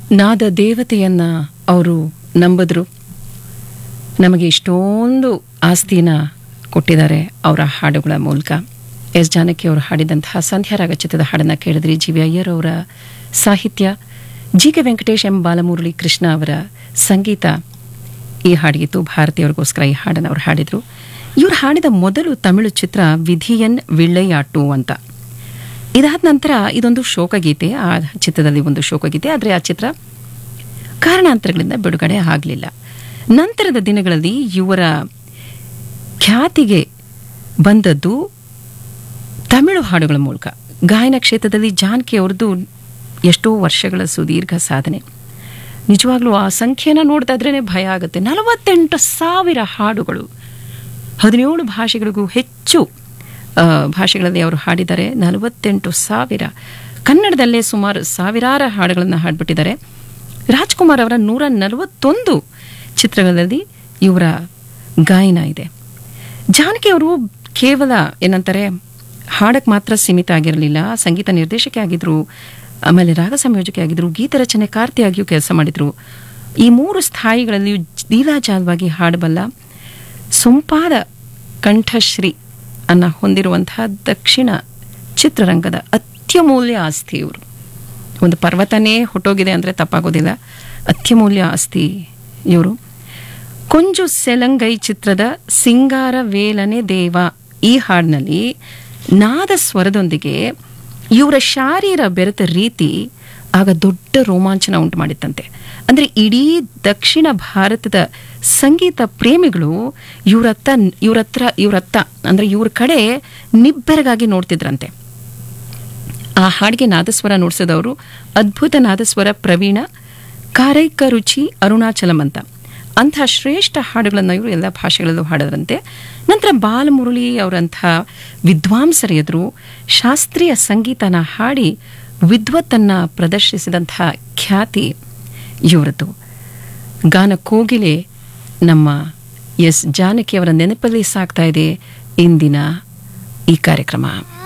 ನಾದ ದೇವತೆಯನ್ನ ಅವರು ನಂಬಿದ್ರು ನಮಗೆ ಇಷ್ಟೊಂದು ಆಸ್ತಿನ ಕೊಟ್ಟಿದ್ದಾರೆ ಅವರ ಹಾಡುಗಳ ಮೂಲಕ ಎಸ್ ಜಾನಕಿ ಅವರು ಹಾಡಿದಂತಹ ಸಂಧ್ಯಾರಾಗ ಚಿತ್ರದ ಹಾಡನ್ನು ಕೇಳಿದ್ರಿ ಜಿ ವಿ ಅಯ್ಯರ್ ಅವರ ಸಾಹಿತ್ಯ G K Venkatesh M Balamurali Krishna ಅವರ ಸಂಗೀತ ಈ ಹಾಡಿಗಿತ್ತು ಭಾರತೀಯವರಿಗೋಸ್ಕರ ಈ ಹಾಡನ್ನು ಅವರು ಹಾಡಿದರು ಇವರು ಹಾಡಿದ ಮೊದಲು ತಮಿಳು ಚಿತ್ರ ವಿಧಿಯನ್ ವಿಳ್ಳೆಯಾಟು ಅಂತ ಇದಾದ ನಂತರ ಇದೊಂದು ಶೋಕಗೀತೆ ಆ ಚಿತ್ರದಲ್ಲಿ ಒಂದು ಶೋಕಗೀತೆ ಆದರೆ ಆ ಚಿತ್ರ ಕಾರಣಾಂತರಗಳಿಂದ ಬಿಡುಗಡೆ ಆಗಲಿಲ್ಲ ನಂತರದ ದಿನಗಳಲ್ಲಿ ಇವರ ಖ್ಯಾತಿಗೆ ಬಂದದ್ದು ತಮಿಳು ಹಾಡುಗಳ ಮೂಲಕ ಗಾಯನ ಕ್ಷೇತ್ರದಲ್ಲಿ ಜಾನಕಿ ಅವ್ರದ್ದು ಎಷ್ಟೋ ವರ್ಷಗಳ ಸುದೀರ್ಘ ಸಾಧನೆ ನಿಜವಾಗ್ಲೂ ಆ ಸಂಖ್ಯೆನ ನೋಡ್ತಾ ಇದ್ರೇ ಭಯ ಆಗುತ್ತೆ ನಲವತ್ತೆಂಟು ಸಾವಿರ ಹಾಡುಗಳು ಹದಿನೇಳು ಭಾಷೆಗಳಿಗೂ ಹೆಚ್ಚು ಆ, ಭಾಷೆಗಳಲ್ಲಿ ಅವರು ಹಾಡಿದ್ದಾರೆ ನಲವತ್ತೆಂಟು ಸಾವಿರ ಕನ್ನಡದಲ್ಲೇ ಸುಮಾರು ಸಾವಿರಾರು ಹಾಡುಗಳನ್ನು ಹಾಡ್ಬಿಟ್ಟಿದ್ದಾರೆ ರಾಜ್ಕುಮಾರ್ ಅವರ ನೂರ ನಲವತ್ತೊಂದು ಚಿತ್ರಗಳಲ್ಲಿ ಇವರ ಗಾಯನ ಇದೆ ಜಾನಕಿ ಅವರು ಕೇವಲ ಏನಂತಾರೆ ಹಾಡಕ್ಕೆ ಮಾತ್ರ ಸೀಮಿತ ಆಗಿರಲಿಲ್ಲ ಸಂಗೀತ ನಿರ್ದೇಶಕಿ ಆಗಿದ್ರು ಆಮೇಲೆ ರಾಗ ಸಂಯೋಜಕಿ ಆಗಿದ್ರು ಗೀತ ರಚನೆಕಾರ್ತಿಯಾಗಿಯೂ ಕೆಲಸ ಮಾಡಿದ್ರು ಈ ಮೂರು ಸ್ಥಾಯಿಗಳಲ್ಲಿಯೂ ಲೀಲಾಜಾಲವಾಗಿ ಹಾಡಬಲ್ಲ ಸೊಂಪಾದ ಕಂಠಶ್ರೀ ಅನ್ನ ಹೊಂದಿರುವಂತಹ ದಕ್ಷಿಣ ಚಿತ್ರರಂಗದ ಅತ್ಯಮೂಲ್ಯ ಆಸ್ತಿ ಇವರು ಒಂದು ಪರ್ವತನೇ ಹೊಟ್ಟೋಗಿದೆ ಅಂದರೆ ತಪ್ಪಾಗೋದಿಲ್ಲ ಅತ್ಯಮೂಲ್ಯ ಆಸ್ತಿ ಇವರು ಕೊಂಜು ಸೆಲಂಗೈ ಚಿತ್ರದ ಸಿಂಗಾರ ವೇಲನೆ ದೇವ ಈ ಹಾಡಿನಲ್ಲಿ ನಾದ ಸ್ವರದೊಂದಿಗೆ ಇವರ ಶಾರೀರ ಬೆರೆತ ರೀತಿ ಆಗ ದೊಡ್ಡ ರೋಮಾಂಚನ ಉಂಟು ಮಾಡಿತ್ತಂತೆ ಅಂದರೆ ಇಡೀ ದಕ್ಷಿಣ ಭಾರತದ ಸಂಗೀತ ಪ್ರೇಮಿಗಳು ಇವರತ್ತ ಇವರತ್ರ ಇವರತ್ತ ಅಂದರೆ ಇವ್ರ ಕಡೆ ನಿಬ್ಬೆರಗಾಗಿ ನೋಡ್ತಿದ್ರಂತೆ ಆ ಹಾಡಿಗೆ ನಾದಸ್ವರ ನುಡಿಸಿದವರು ಅದ್ಭುತ ನಾದಸ್ವರ ಪ್ರವೀಣ ಕಾರೈಕ ರುಚಿ ಅರುಣಾಚಲಂ ಅಂತ ಅಂಥ ಶ್ರೇಷ್ಠ ಹಾಡುಗಳನ್ನು ಇವರು ಎಲ್ಲ ಭಾಷೆಗಳಲ್ಲೂ ಹಾಡದ್ರಂತೆ ನಂತರ ಬಾಲಮುರಳಿ ಅವರಂಥ ವಿದ್ವಾಂಸರ ಎದುರು ಶಾಸ್ತ್ರೀಯ ಸಂಗೀತನ ಹಾಡಿ ವಿದ್ವತ್ತನ್ನು ಪ್ರದರ್ಶಿಸಿದಂಥ ಖ್ಯಾತಿ ಇವರದ್ದು ಗಾನ ಕೋಗಿಲೆ ನಮ್ಮ ಎಸ್ ಜಾನಕಿ ಅವರ ನೆನಪಲ್ಲಿ ಸಾಕ್ತಾ ಇದೆ ಇಂದಿನ ಈ ಕಾರ್ಯಕ್ರಮ